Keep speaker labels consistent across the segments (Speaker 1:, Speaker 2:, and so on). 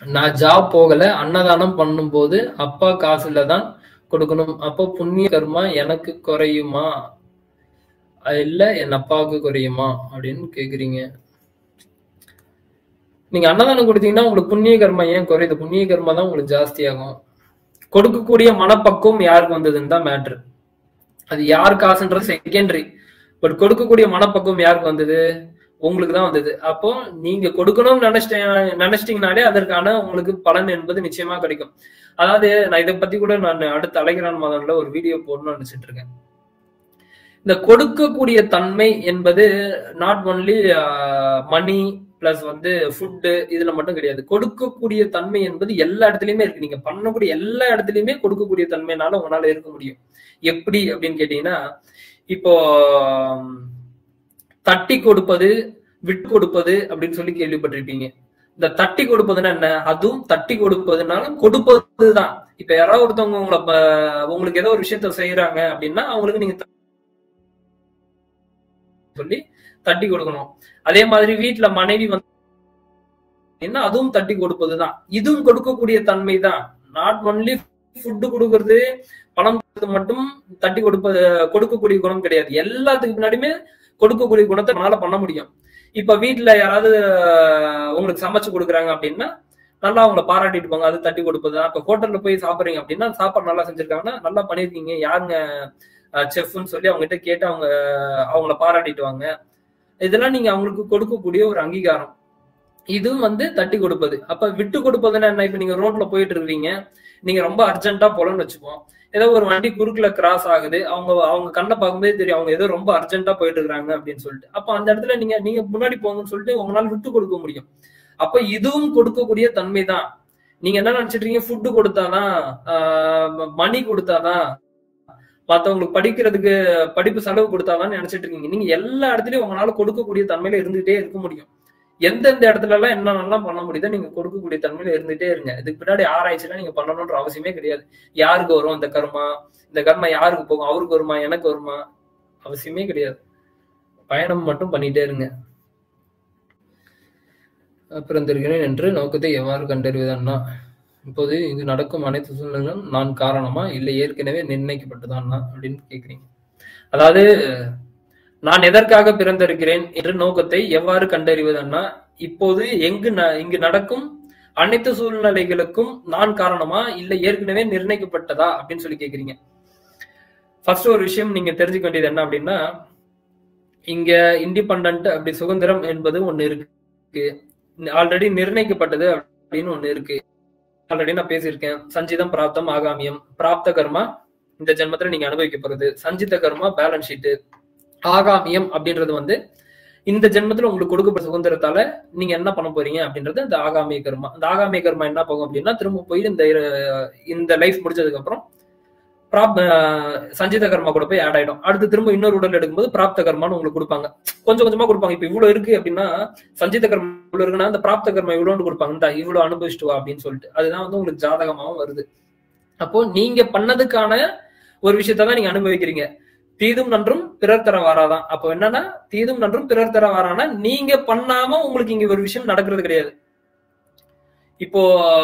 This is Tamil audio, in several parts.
Speaker 1: நான் ஜாப் போகல அன்னதானம் பண்ணும்போது அப்பா காசுல தான் கொடுக்கணும் அப்போ புண்ணிய கர்மா எனக்கு குறையுமா இல்ல என் அப்பாவுக்கு குறையுமா அப்படின்னு கேக்குறீங்க நீங்க அன்னதானம் கொடுத்தீங்கன்னா உங்களுக்கு புண்ணிய கர்மா ஏன் குறையுது புண்ணிய கர்மா தான் உங்களுக்கு ஜாஸ்தியாகும் கொடுக்கக்கூடிய மனப்பக்குவம் யாருக்கு வந்ததுன்னு தான் மேட்ரு அது யார் காசுன்றது செகண்டரி பட் கொடுக்கக்கூடிய மனப்பக்குவம் யாருக்கு வந்தது உங்களுக்கு தான் வந்தது அப்போ நீங்க கொடுக்கணும்னு நினைச்சிட்டே நினைச்சிட்டீங்கனாலே அதற்கான உங்களுக்கு பலன் என்பது நிச்சயமா கிடைக்கும் அதாவது நான் இதை பத்தி கூட நான் அடுத்த அலைகிறான் மாதம்ல ஒரு வீடியோ போடணும்னு நினைச்சிட்டு இருக்கேன் இந்த கொடுக்கக்கூடிய தன்மை என்பது நாட் ஒன்லி மணி பிளஸ் வந்து ஃபுட்டு இதுல மட்டும் கிடையாது கொடுக்கக்கூடிய தன்மை என்பது எல்லா இடத்துலயுமே இருக்கு நீங்க பண்ணக்கூடிய எல்லா இடத்துலயுமே கொடுக்கக்கூடிய தன்மைனால உங்களால இருக்க முடியும் எப்படி அப்படின்னு கேட்டீங்கன்னா இப்போ தட்டி கொடுப்பது விட்டு கொடுப்பது அப்படின்னு சொல்லி கேள்விப்பட்டிருப்பீங்க இந்த தட்டி கொடுப்பதுன்னா என்ன அதுவும் தட்டி கொடுப்பதுனாலும் கொடுப்பதுதான் இப்ப யாராவது ஒருத்தவங்க உங்களை உங்களுக்கு ஏதோ ஒரு விஷயத்த செய்யறாங்க அப்படின்னா அவங்களுக்கு நீங்க சொல்லி தட்டி கொடுக்கணும் அதே மாதிரி வீட்டுல மனைவி வந்து அதுவும் தட்டி கொடுப்பதுதான் இதுவும் கொடுக்கக்கூடிய தன்மை தான் நாட் ஒன்லி ஃபுட்டு கொடுக்கறது பணம் மட்டும் தட்டி கொடுப்பது கொடுக்கக்கூடிய குணம் கிடையாது எல்லாத்துக்கு முன்னாடியுமே கொடுக்கக்கூடிய குணத்தை நம்மளால பண்ண முடியும் இப்ப வீட்டுல யாராவது உங்களுக்கு சமைச்சு கொடுக்குறாங்க அப்படின்னா நல்லா அவங்கள பாராட்டிட்டு போங்க அது தட்டி கொடுப்பது இப்ப ஹோட்டல்ல போய் சாப்பிடுறீங்க அப்படின்னா சாப்பாடு நல்லா செஞ்சிருக்காங்கன்னா நல்லா பண்ணிருக்கீங்க யாருங்க செஃப்னு சொல்லி அவங்க கிட்ட கேட்டு அவங்க அவங்கள பாராட்டிட்டு வாங்க இதெல்லாம் நீங்க அவங்களுக்கு கொடுக்கக்கூடிய ஒரு அங்கீகாரம் இதுவும் வந்து தட்டி கொடுப்பது அப்ப விட்டு கொடுப்பதுன்னா என்ன இப்ப நீங்க ரோட்ல போயிட்டு இருக்கீங்க நீங்க ரொம்ப அர்ஜென்ட்டா போலன்னு வச்சுப்போம் ஏதோ ஒரு வண்டி குறுக்குல கிராஸ் ஆகுது அவங்க அவங்க கண்ணை பார்க்கும்போது தெரியும் அவங்க ஏதோ ரொம்ப அர்ஜென்ட்டா போயிட்டு இருக்காங்க அப்படின்னு சொல்லிட்டு அப்ப அந்த இடத்துல நீங்க நீங்க முன்னாடி போங்கன்னு சொல்லிட்டு உங்களால விட்டு கொடுக்க முடியும் அப்ப இதுவும் கொடுக்கக்கூடிய தன்மை தான் நீங்க என்ன நினைச்சிட்டு இருக்கீங்க ஃபுட்டு கொடுத்தாதான் மணி கொடுத்தாதான் மத்தவங்களுக்கு படிக்கிறதுக்கு படிப்பு செலவு கொடுத்தாதான் நினைச்சிட்டு இருக்கீங்க நீங்க எல்லா இடத்துலயும் உங்களால கொடுக்கக்கூடிய தன்மையில இருந்துகிட்டே இருக்க முடியும் எந்தெந்த இடத்துல எல்லாம் என்னென்னலாம் பண்ண முடியுதோ நீங்க கொடுக்கக்கூடிய தன்மையில இருந்துட்டே இருங்க இதுக்கு பின்னாடி ஆராய்ச்சிலாம் நீங்க பண்ணணும்ன்ற அவசியமே கிடையாது யாருக்கு வரும் இந்த கர்மா இந்த கர்மா யாருக்கு போகும் அவருக்கு வருமா எனக்கு வருமா அவசியமே கிடையாது பயணம் மட்டும் பண்ணிட்டே இருங்க பிறந்திருக்கிறேன் என்று நோக்கத்தை எவ்வாறு கண்டறிவதன்னா இப்போது இங்கு நடக்கும் அனைத்து சூழ்நிலைகளும் நான் காரணமா இல்லை ஏற்கனவே நிர்ணயிக்கப்பட்டதான்னா அப்படின்னு கேக்குறீங்க அதாவது நான் எதற்காக பிறந்திருக்கிறேன் என்ற நோக்கத்தை எவ்வாறு கண்டறிவதன்னா இப்போது எங்கு இங்கு நடக்கும் அனைத்து சூழ்நிலைகளுக்கும் நான் காரணமா இல்லை ஏற்கனவே நிர்ணயிக்கப்பட்டதா அப்படின்னு சொல்லி கேக்குறீங்க ஃபர்ஸ்ட் ஒரு விஷயம் நீங்க தெரிஞ்சுக்க வேண்டியது என்ன அப்படின்னா இங்க இண்டிபெண்ட் அப்படி சுதந்திரம் என்பது ஒண்ணு இருக்கு ஆல்ரெடி நிர்ணயிக்கப்பட்டது அப்படின்னு ஒண்ணு இருக்கு ஆல்ரெடி நான் பேசியிருக்கேன் சஞ்சிதம் பிராப்தம் ஆகாமியம் பிராப்த கர்மா இந்த ஜென்மத்துல நீங்க அனுபவிக்க போறது சஞ்சித கர்மா பேலன்ஸ் ஷீட்டு ஆகாமியம் அப்படின்றது வந்து இந்த ஜென்மத்துல உங்களுக்கு கொடுக்கப்பட்ட சுதந்திரத்தால நீங்க என்ன பண்ண போறீங்க அப்படின்றது இந்த ஆகாமிய கர்மா இந்த ஆகாமிய கர்மா என்ன போகும் அப்படின்னா திரும்ப போய் இந்த இந்த லைஃப் முடிச்சதுக்கு அப்புறம் பிராப் சஞ்சித கர்மா கூட போய் ஆட் ஆயிடும் அடுத்து திரும்ப இன்னொரு உடல் எடுக்கும்போது பிராப்த கர்மான்னு உங்களுக்கு கொடுப்பாங்க கொஞ்சம் கொஞ்சமா கொடுப்பாங்க இப்ப இவ்வளவு இருக்கு அப்படின்னா சஞ்சித கர்மா இவ்வளவு இருக்குன்னா இந்த பிராப்த கர்மா இவ்வளோன்னு கொடுப்பாங்க இந்த இவ்வளவு அனுபவிச்சுட்டு வா அப்படின்னு சொல்லிட்டு அதுதான் வந்து உங்களுக்கு ஜாதகமாவும் வருது அப்போ நீங்க பண்ணதுக்கான ஒரு விஷயத்தான் நீங்க அனுபவிக்கிறீங்க தீதும் நன்றும் பிறர் தர வாராதான் அப்போ என்னன்னா தீதும் நன்றும் பிறர் தர வாரானா நீங்க பண்ணாம உங்களுக்கு இங்க ஒரு விஷயம் நடக்கிறது கிடையாது இப்போ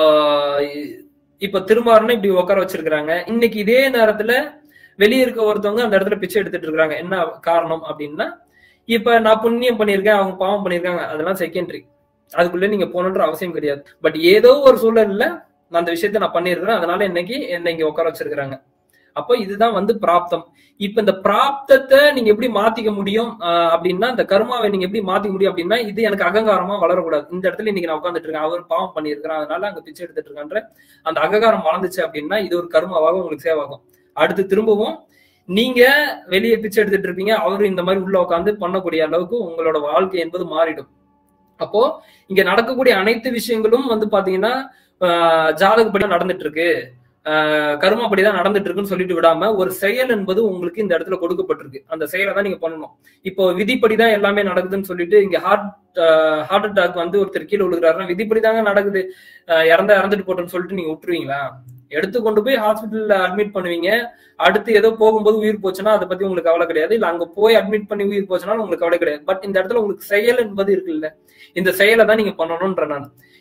Speaker 1: இப்ப திருமாறனை இப்படி உட்கார வச்சிருக்கிறாங்க இன்னைக்கு இதே நேரத்துல வெளியே இருக்க ஒருத்தவங்க அந்த இடத்துல பிச்சை எடுத்துட்டு இருக்காங்க என்ன காரணம் அப்படின்னா இப்ப நான் புண்ணியம் பண்ணியிருக்கேன் அவங்க பாவம் பண்ணியிருக்காங்க அதெல்லாம் செகண்டரி அதுக்குள்ள நீங்க போகணுன்ற அவசியம் கிடையாது பட் ஏதோ ஒரு சூழல்ல நான் அந்த விஷயத்த நான் பண்ணியிருக்கிறேன் அதனால இன்னைக்கு என்னை இங்க உட்கார வச்சிருக்கிறாங்க அப்போ இதுதான் வந்து பிராப்தம் இப்ப இந்த பிராப்தத்தை நீங்க எப்படி மாத்திக்க முடியும் அப்படின்னா இந்த கர்மாவை நீங்க எப்படி மாத்திக்க முடியும் அப்படின்னா இது எனக்கு அகங்காரமா வளரக்கூடாது இந்த இடத்துல இன்னைக்கு நான் உட்காந்துட்டு இருக்கேன் அவர் பாவம் பண்ணியிருக்கிறேன் அதனால அங்க பிச்சை எடுத்துட்டு இருக்கான்ற அந்த அகங்காரம் வளர்ந்துச்சு அப்படின்னா இது ஒரு கர்மாவாக உங்களுக்கு சேவாகும் அடுத்து திரும்பவும் நீங்க வெளியே பிச்சை எடுத்துட்டு இருப்பீங்க அவரு இந்த மாதிரி உள்ள உட்காந்து பண்ணக்கூடிய அளவுக்கு உங்களோட வாழ்க்கை என்பது மாறிடும் அப்போ இங்க நடக்கக்கூடிய அனைத்து விஷயங்களும் வந்து பாத்தீங்கன்னா ஜாதகப்படி நடந்துட்டு இருக்கு கருமாப்படிதான் நடந்துட்டு இருக்குன்னு சொல்லிட்டு விடாம ஒரு செயல் என்பது உங்களுக்கு இந்த இடத்துல கொடுக்கப்பட்டிருக்கு அந்த செயலை தான் நீங்க பண்ணணும் இப்போ விதிப்படிதான் எல்லாமே நடக்குதுன்னு சொல்லிட்டு இங்க ஹார்ட் ஹார்ட் அட்டாக் வந்து ஒருத்தர் கீழே விழுகிறாருன்னா விதிப்படி தாங்க நடக்குது இறந்தா இறந்துட்டு போட்டோன்னு சொல்லிட்டு நீங்க விட்டுருவீங்களா எடுத்து கொண்டு போய் ஹாஸ்பிட்டல்ல அட்மிட் பண்ணுவீங்க அடுத்து ஏதோ போகும்போது உயிர் போச்சுன்னா அதை பத்தி உங்களுக்கு கவலை கிடையாது இல்ல அங்க போய் அட்மிட் பண்ணி உயிர் போச்சுன்னா உங்களுக்கு கவலை கிடையாது பட் இந்த இடத்துல உங்களுக்கு செயல் என்பது இருக்குல்ல இந்த செயலை தான் நீங்க பண்ணணும்ன்ற நான்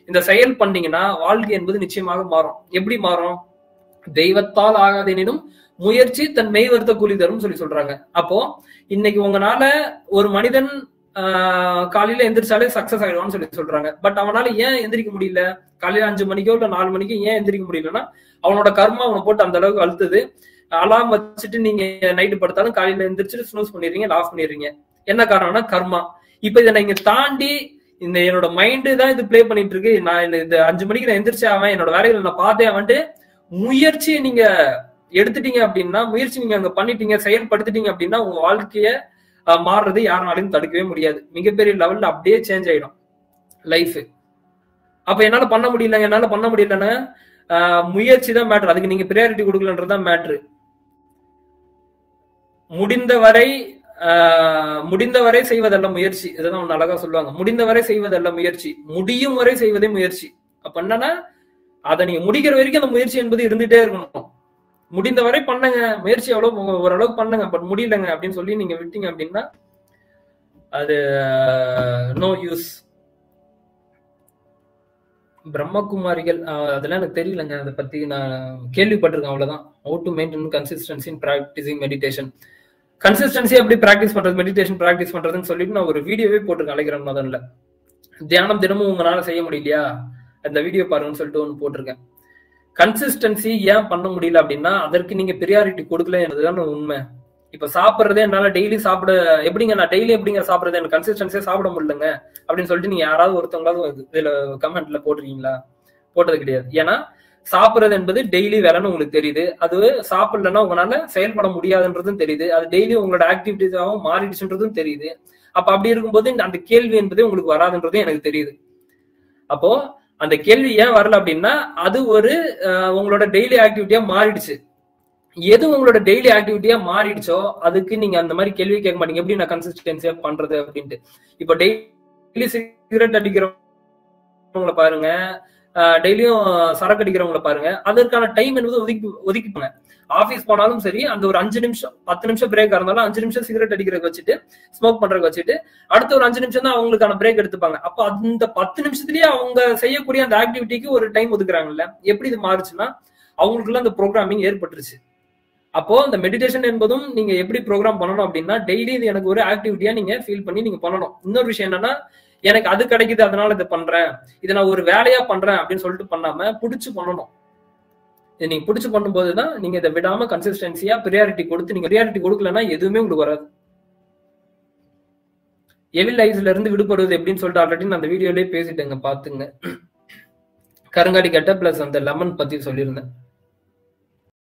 Speaker 1: இந்த செயல் பண்ணீங்கன்னா வாழ்க்கை என்பது நிச்சயமாக மாறும் எப்படி மாறும் தெய்வத்தால் ஆகாதெனினும் முயற்சி தன் மெய் வருத்த கூலி தரும் சொல்லி சொல்றாங்க அப்போ இன்னைக்கு உங்களால ஒரு மனிதன் ஆஹ், காலையில எந்திரிச்சாலே சக்சஸ் ஆயிடுவான்னு சொல்லி சொல்றாங்க பட் அவனால ஏன் எந்திரிக்க முடியல காலையில அஞ்சு மணிக்கோ இல்ல நாலு மணிக்கோ ஏன் எந்திரிக்க முடியலன்னா அவனோட கர்மா அவனை போட்டு அந்த அளவுக்கு அழுத்துது அலாம் வச்சுட்டு நீங்க நைட்டு படுத்தாலும் காலையில எந்திரிச்சிட்டு ஸ்னூஸ் பண்ணிடுறீங்க ஆஃப் பண்ணிடுறீங்க என்ன காரணம்னா கர்மா இப்ப இதை நீங்க தாண்டி இந்த என்னோட மைண்டு தான் இது ப்ளே பண்ணிட்டு இருக்கு நான் இந்த- இந்த அஞ்சு மணிக்கு நான் எந்திரிச்சே அவன் என்னோட வேலைகளை நான் பார்த்தேன் வந்துட்டு முயற்சியை நீங்க எடுத்துட்டீங்க அப்படின்னா முயற்சி நீங்க அங்க பண்ணிட்டீங்க செயல்படுத்திட்டீங்க அப்படின்னா உங்க வாழ்க்கைய அஹ், மாறுறது யாருனாலையும் தடுக்கவே முடியாது மிகப்பெரிய லெவல்ல அப்படியே சேஞ்ச் ஆயிடும் லைஃப் அப்ப என்னால பண்ண முடியல என்னால பண்ண முடியலன்னா ஆஹ், முயற்சி தான் மேட்ரு அதுக்கு நீங்க ப்ரியாரிட்டி கொடுக்கலன்றதுதான் மேட்ரு முடிந்தவரை ஆஹ், முடிந்தவரை செய்வதல்ல முயற்சி இதுதான் ஒண்ணு அழகா சொல்லுவாங்க முடிந்தவரை செய்வதல்ல முயற்சி முடியும் வரை செய்வதே முயற்சி அப்ப என்னன்னா அதை நீங்க முடிக்கிற வரைக்கும் அந்த முயற்சி என்பது இருந்துட்டே இருக்கணும் முடிந்தவரை பண்ணுங்க முயற்சி எவ்வளவு உங்க ஓரளவுக்கு பண்ணுங்க பட் முடியலங்க அப்படின்னு சொல்லி நீங்க விட்டீங்க அப்படின்னா அது நோ யூஸ் பிரம்மகுமாரிகள் ஆஹ், அதெல்லாம் எனக்கு தெரியலங்க அதை பத்தி நான் கேள்விப்பட்டிருக்கேன் அவ்வளவுதான் how to maintain consistency in practising meditation consistency எப்படி ப்ராக்டிஸ் பண்றது மெடிடேஷன் ப்ராக்டிஸ் பண்றதுன்னு சொல்லிட்டு நான் ஒரு வீடியோவே போட்டிருக்கேன் அலைகிற முதல்ல தியானம் தினமும் உங்களால செய்ய முடியலையா அந்த வீடியோ பாருங்கன்னு சொல்லிட்டு ஒன்று போட்டிருக்கேன் கன்சிஸ்டன்சி ஏன் பண்ண முடியல அப்படின்னா அதற்கு நீங்க ப்ரியாரிட்டி கொடுக்கல என்பதுதான் உண்மை இப்ப சாப்பிடுறதே என்னால டெய்லி சாப்பிட எப்படிங்க நான் டெய்லி எப்படிங்க சாப்பிடுறது எனக்கு கன்சிஸ்டன்சியா சாப்பிட முடியலங்க அப்படின்னு சொல்லிட்டு நீங்க யாராவது ஒருத்தவங்களாவது இதுல கமெண்ட்ல போட்டிருக்கீங்களா போட்டது கிடையாது ஏன்னா சாப்பிடுறது என்பது டெய்லி வேலைன்னு உங்களுக்கு தெரியுது அது சாப்பிடலன்னா உங்களால செயல்பட முடியாதுன்றதும் தெரியுது அது டெய்லி உங்களோட ஆக்டிவிட்டிஸாகவும் மாறிடுச்சுன்றதும் தெரியுது அப்ப அப்படி இருக்கும்போது இந்த- அந்த கேள்வி என்பது உங்களுக்கு வராதுன்றதும் எனக்கு தெரியுது அப்போ அந்த கேள்வி ஏன் வரல அப்படின்னா அது ஒரு அஹ், உங்களோட டெய்லி ஆக்டிவிட்டியா மாறிடுச்சு எது உங்களோட டெய்லி ஆக்டிவிட்டியா மாறிடுச்சோ அதுக்கு நீங்க அந்த மாதிரி கேள்வி கேட்க மாட்டீங்க எப்படி நான் கன்சிஸ்டன்சியா பண்றது அப்படின்ட்டு இப்போ டெய்லி சிகரெட் அடிக்கிறவங்கள பாருங்க டெய்லியும் சரக்கு அடிக்கிறவங்கள பாருங்க அதற்கான டைம் என்பது ஒதுக்கி ஒதுக்கிப்பாங்க ஆபீஸ் போனாலும் சரி அந்த ஒரு அஞ்சு நிமிஷம் பத்து நிமிஷம் பிரேக் இருந்தாலும் அஞ்சு நிமிஷம் சிகரெட் அடிக்கிறதுக்கு வச்சுட்டு ஸ்மோக் பண்றதுக்கு வச்சுட்டு அடுத்த ஒரு அஞ்சு நிமிஷம் தான் அவங்களுக்கான பிரேக் எடுத்துப்பாங்க அப்போ அந்த பத்து நிமிஷத்துலயே அவங்க செய்யக்கூடிய அந்த ஆக்டிவிட்டிக்கு ஒரு டைம் ஒதுக்குறாங்கல்ல எப்படி இது மாறுச்சுன்னா அவங்களுக்குள்ள அந்த ப்ரோக்ராமிங் ஏற்பட்டுருச்சு அப்போ அந்த மெடிடேஷன் என்பதும் நீங்க எப்படி ப்ரோக்ராம் பண்ணணும் அப்படின்னா டெய்லி இது எனக்கு ஒரு ஆக்டிவிட்டியா நீங்க ஃபீல் பண்ணி நீங்க பண்ணணும் இன்னொரு விஷயம் என்னன்னா எனக்கு அது கிடைக்குது அதனால இதை பண்றேன் இதை நான் ஒரு வேலையா பண்றேன் அப்படின்னு சொல்லிட்டு பண்ணாம பிடிச்சு பண்ணணும் இது நீங்க பிடிச்சு பண்ணும்போது தான் நீங்க இதை விடாம கன்சிஸ்டன்சியா ப்ரியாரிட்டி கொடுத்து நீங்க ப்ரியாரிட்டி கொடுக்கலன்னா எதுவுமே உங்களுக்கு வராது எவில் ஐஸ்ல இருந்து விடுபடுவது எப்படின்னு சொல்லிட்டு ஆல்ரெடி நான் அந்த வீடியோலயே பேசிட்டேங்க பாத்துங்க கருங்காடி கட்ட பிளஸ் அந்த லெமன் பத்தி சொல்லியிருந்தேன்